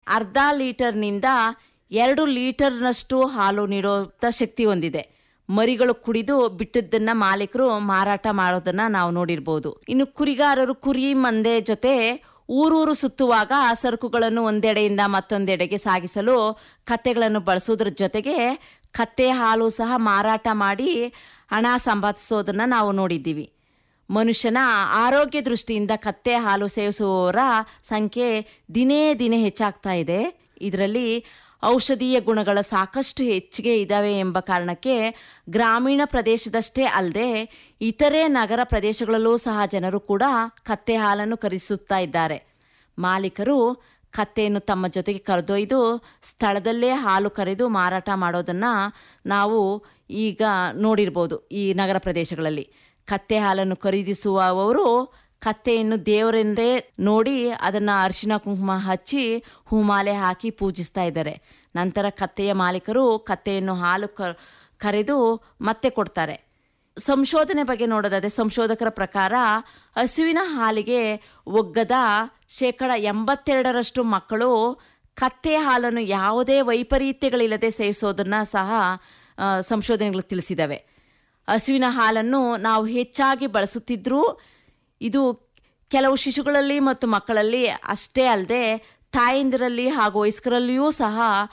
ಅರ್ಧ ಲೀಟರ್ನಿಂದ ಎರಡು ಲೀಟರ್ನಷ್ಟು ಹಾಲು ನೀಡೋ ಶಕ್ತಿ ಹೊಂದಿದೆ ಮರಿಗಳು ಕುಡಿದು ಬಿಟ್ಟದ್ದನ್ನ ಮಾಲೀಕರು ಮಾರಾಟ ಮಾಡೋದನ್ನ ನಾವು ನೋಡಿರ್ಬೋದು ಇನ್ನು ಕುರಿಗಾರರು ಕುರಿ ಮಂದೆ ಜೊತೆ ಊರೂರು ಸುತ್ತುವಾಗ ಆ ಸರಕುಗಳನ್ನು ಒಂದೆಡೆಯಿಂದ ಮತ್ತೊಂದೆಡೆಗೆ ಸಾಗಿಸಲು ಕತ್ತೆಗಳನ್ನು ಬಳಸೋದ್ರ ಜೊತೆಗೆ ಕತ್ತೆ ಹಾಲು ಸಹ ಮಾರಾಟ ಮಾಡಿ ಹಣ ಸಂಪಾದಿಸೋದನ್ನ ನಾವು ನೋಡಿದ್ದೀವಿ ಮನುಷ್ಯನ ಆರೋಗ್ಯ ದೃಷ್ಟಿಯಿಂದ ಕತ್ತೆ ಹಾಲು ಸೇವಿಸುವವರ ಸಂಖ್ಯೆ ದಿನೇ ದಿನೇ ಹೆಚ್ಚಾಗ್ತಾ ಇದೆ ಇದರಲ್ಲಿ ಔಷಧೀಯ ಗುಣಗಳ ಸಾಕಷ್ಟು ಹೆಚ್ಚಿಗೆ ಇದ್ದಾವೆ ಎಂಬ ಕಾರಣಕ್ಕೆ ಗ್ರಾಮೀಣ ಪ್ರದೇಶದಷ್ಟೇ ಅಲ್ಲದೆ ಇತರೆ ನಗರ ಪ್ರದೇಶಗಳಲ್ಲೂ ಸಹ ಜನರು ಕೂಡ ಕತ್ತೆ ಹಾಲನ್ನು ಖರೀದಿಸುತ್ತಾ ಇದ್ದಾರೆ ಮಾಲೀಕರು ಕತ್ತೆಯನ್ನು ತಮ್ಮ ಜೊತೆಗೆ ಕರೆದೊಯ್ದು ಸ್ಥಳದಲ್ಲೇ ಹಾಲು ಕರೆದು ಮಾರಾಟ ಮಾಡೋದನ್ನ ನಾವು ಈಗ ನೋಡಿರ್ಬೋದು ಈ ನಗರ ಪ್ರದೇಶಗಳಲ್ಲಿ ಕತ್ತೆ ಹಾಲನ್ನು ಖರೀದಿಸುವವರು ಕತ್ತೆಯನ್ನು ದೇವರೆಂದೇ ನೋಡಿ ಅದನ್ನ ಅರಿಶಿನ ಕುಂಕುಮ ಹಚ್ಚಿ ಹೂಮಾಲೆ ಹಾಕಿ ಪೂಜಿಸ್ತಾ ಇದ್ದಾರೆ ನಂತರ ಕತ್ತೆಯ ಮಾಲೀಕರು ಕತ್ತೆಯನ್ನು ಹಾಲು ಕ- ಕರೆದು ಮತ್ತೆ ಕೊಡ್ತಾರೆ ಸಂಶೋಧನೆ ಬಗ್ಗೆ ನೋಡೋದಾದ್ರೆ ಸಂಶೋಧಕರ ಪ್ರಕಾರ ಹಸುವಿನ ಹಾಲಿಗೆ ಒಗ್ಗದ ಶೇಕಡ ಎಂಬತ್ತೆರಡರಷ್ಟು ಮಕ್ಕಳು ಕತ್ತೆ ಹಾಲನ್ನು ಯಾವುದೇ ವೈಪರೀತ್ಯಗಳಿಲ್ಲದೆ ಸೇವಿಸೋದನ್ನ ಸಹ ಆ, ಸಂಶೋಧನೆಗಳು ತಿಳಿಸಿದವೆ ಹಸುವಿನ ಹಾಲನ್ನು ನಾವು ಹೆಚ್ಚಾಗಿ ಬಳಸುತ್ತಿದ್ರೂ ಇದು ಕೆಲವು ಶಿಶುಗಳಲ್ಲಿ ಮತ್ತು ಮಕ್ಕಳಲ್ಲಿ ಅಷ್ಟೇ ಅಲ್ಲದೆ ತಾಯಂದಿರಲ್ಲಿ ಹಾಗೂ ವಯಸ್ಕರಲ್ಲಿಯೂ ಸಹ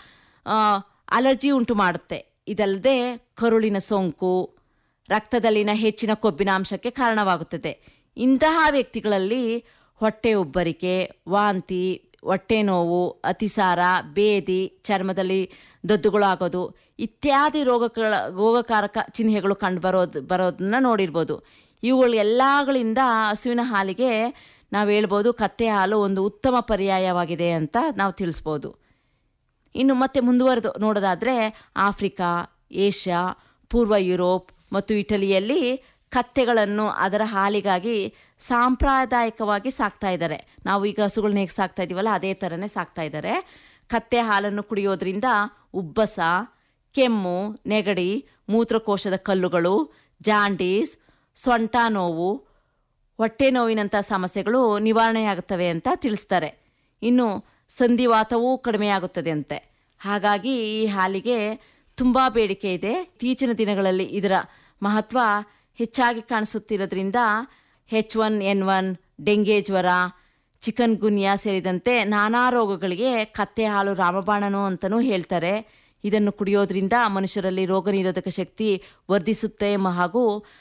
ಆ, ಅಲರ್ಜಿ ಉಂಟು ಮಾಡುತ್ತೆ ಇದಲ್ಲದೆ ಕರುಳಿನ ಸೋಂಕು ರಕ್ತದಲ್ಲಿನ ಹೆಚ್ಚಿನ ಕೊಬ್ಬಿನ ಅಂಶಕ್ಕೆ ಕಾರಣವಾಗುತ್ತದೆ ಇಂತಹ ವ್ಯಕ್ತಿಗಳಲ್ಲಿ ಹೊಟ್ಟೆ ಉಬ್ಬರಿಕೆ ವಾಂತಿ ಹೊಟ್ಟೆ ನೋವು ಅತಿಸಾರ ಬೇದಿ ಚರ್ಮದಲ್ಲಿ ದದ್ದುಗಳು ಆಗೋದು ಇತ್ಯಾದಿ ರೋಗಗಳ ರೋಗಕಾರಕ ಚಿಹ್ನೆಗಳು ಕಂಡುಬರೋದು ಬರೋದನ್ನ ನೋಡಿರ್ಬೋದು ಇವುಗಳು ಎಲ್ಲಗಳಿಂದ ಹಸುವಿನ ಹಾಲಿಗೆ ನಾವು ಹೇಳ್ಬೋದು ಕತ್ತೆ ಹಾಲು ಒಂದು ಉತ್ತಮ ಪರ್ಯಾಯವಾಗಿದೆ ಅಂತ ನಾವು ತಿಳಿಸ್ಬೋದು ಇನ್ನು ಮತ್ತೆ ಮುಂದುವರೆದು ನೋಡೋದಾದ್ರೆ ಆಫ್ರಿಕಾ ಏಷ್ಯಾ ಪೂರ್ವ ಯುರೋಪ್ ಮತ್ತು ಇಟಲಿಯಲ್ಲಿ ಕತ್ತೆಗಳನ್ನು ಅದರ ಹಾಲಿಗಾಗಿ ಸಾಂಪ್ರದಾಯಿಕವಾಗಿ ಸಾಕ್ತಾ ಇದ್ದಾರೆ ನಾವು ಈಗ ಹಸುಗಳನ್ನ ಹೇಗೆ ಸಾಕ್ತಾ ಇದೀವಲ್ಲ ಅದೇ ಥರನೇ ಸಾಕ್ತಾ ಇದ್ದಾರೆ ಕತ್ತೆ ಹಾಲನ್ನು ಕುಡಿಯೋದ್ರಿಂದ ಉಬ್ಬಸ ಕೆಮ್ಮು ನೆಗಡಿ ಮೂತ್ರಕೋಶದ ಕಲ್ಲುಗಳು ಜಾಂಡೀಸ್ ಸೊಂಟ ನೋವು ಹೊಟ್ಟೆ ನೋವಿನಂಥ ಸಮಸ್ಯೆಗಳು ನಿವಾರಣೆಯಾಗುತ್ತವೆ ಅಂತ ತಿಳಿಸ್ತಾರೆ ಇನ್ನು ಸಂಧಿವಾತವೂ ಕಡಿಮೆಯಾಗುತ್ತದೆ ಅಂತೆ ಹಾಗಾಗಿ ಈ ಹಾಲಿಗೆ ತುಂಬ ಬೇಡಿಕೆ ಇದೆ ಇತ್ತೀಚಿನ ದಿನಗಳಲ್ಲಿ ಇದರ ಮಹತ್ವ ಹೆಚ್ಚಾಗಿ ಕಾಣಿಸುತ್ತಿರೋದ್ರಿಂದ H one N one dengue ಜ್ವರ ಚಿಕನ್ ಗುನ್ಯಾ ಸೇರಿದಂತೆ ನಾನಾ ರೋಗಗಳಿಗೆ ಕತ್ತೆ ಹಾಲು ರಾಮಬಾಣನು ಅಂತಲೂ ಹೇಳ್ತಾರೆ ಇದನ್ನು ಕುಡಿಯೋದ್ರಿಂದ ಮನುಷ್ಯರಲ್ಲಿ ರೋಗ ನಿರೋಧಕ ಶಕ್ತಿ ವರ್ಧಿಸುತ್ತೆ ಮ- ಹಾಗೂ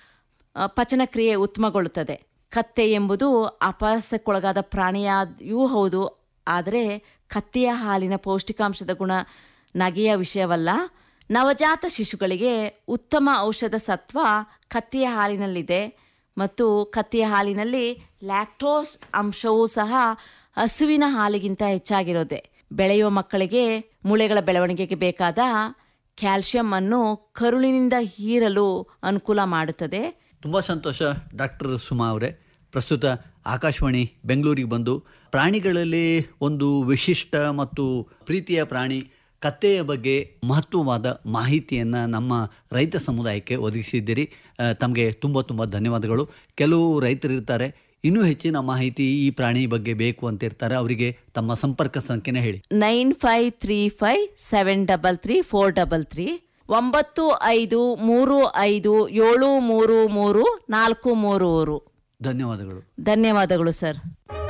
ಆ, ಪಚನಕ್ರಿಯೆ ಉತ್ತಮಗೊಳ್ಳುತ್ತದೆ ಕತ್ತೆ ಎಂಬುದು ಅಪಹಾಸ್ಯಕ್ಕೊಳಗಾದ ಪ್ರಾಣಿಯಾಯೂ ಹೌದು ಆದರೆ ಕತ್ತೆಯ ಹಾಲಿನ ಪೌಷ್ಟಿಕಾಂಶದ ಗುಣ ನಗೆಯ ವಿಷಯವಲ್ಲ ನವಜಾತ ಶಿಶುಗಳಿಗೆ ಉತ್ತಮ ಔಷಧ ಸತ್ವ ಕತ್ತೆಯ ಹಾಲಿನಲ್ಲಿದೆ ಮತ್ತು ಕತ್ತೆಯ ಹಾಲಿನಲ್ಲಿ ಲ್ಯಾಕ್ಟೋಸ್ ಅಂಶವೂ ಸಹ ಹಸುವಿನ ಹಾಲಿಗಿಂತ ಹೆಚ್ಚಾಗಿರೋದೆ ಬೆಳೆಯುವ ಮಕ್ಕಳಿಗೆ ಮೂಳೆಗಳ ಬೆಳವಣಿಗೆಗೆ ಬೇಕಾದ ಕ್ಯಾಲ್ಸಿಯಂ ಅನ್ನು ಕರುಳಿನಿಂದ ಹೀರಲು ಅನುಕೂಲ ಮಾಡುತ್ತದೆ ತುಂಬ ಸಂತೋಷ ಡಾಕ್ಟರ್ ಸುಮಾ ಅವರೇ ಪ್ರಸ್ತುತ ಆಕಾಶವಾಣಿ ಬೆಂಗಳೂರಿಗೆ ಬಂದು ಪ್ರಾಣಿಗಳಲ್ಲಿ ಒಂದು ವಿಶಿಷ್ಟ ಮತ್ತು ಪ್ರೀತಿಯ ಪ್ರಾಣಿ ಕತ್ತೆಯ ಬಗ್ಗೆ ಮಹತ್ವವಾದ ಮಾಹಿತಿಯನ್ನು ನಮ್ಮ ರೈತ ಸಮುದಾಯಕ್ಕೆ ಒದಗಿಸಿದ್ದೀರಿ ತಮಗೆ ತುಂಬ ತುಂಬ ಧನ್ಯವಾದಗಳು ಕೆಲವು ರೈತರಿರ್ತಾರೆ ಇನ್ನೂ ಹೆಚ್ಚಿನ ಮಾಹಿತಿ ಈ ಪ್ರಾಣಿ ಬಗ್ಗೆ ಬೇಕು ಅಂತ ಇರ್ತಾರೆ ಅವರಿಗೆ ತಮ್ಮ ಸಂಪರ್ಕ ಸಂಖ್ಯೆನ ಹೇಳಿ nine five three five seven double three four double three ಒಂಬತ್ತು ಐದು ಮೂರು ಐದು ಏಳು ಮೂರು ಮೂರು ನಾಲ್ಕು ಮೂರು ಮೂರು ಧನ್ಯವಾದಗಳು ಧನ್ಯವಾದಗಳು ಸರ್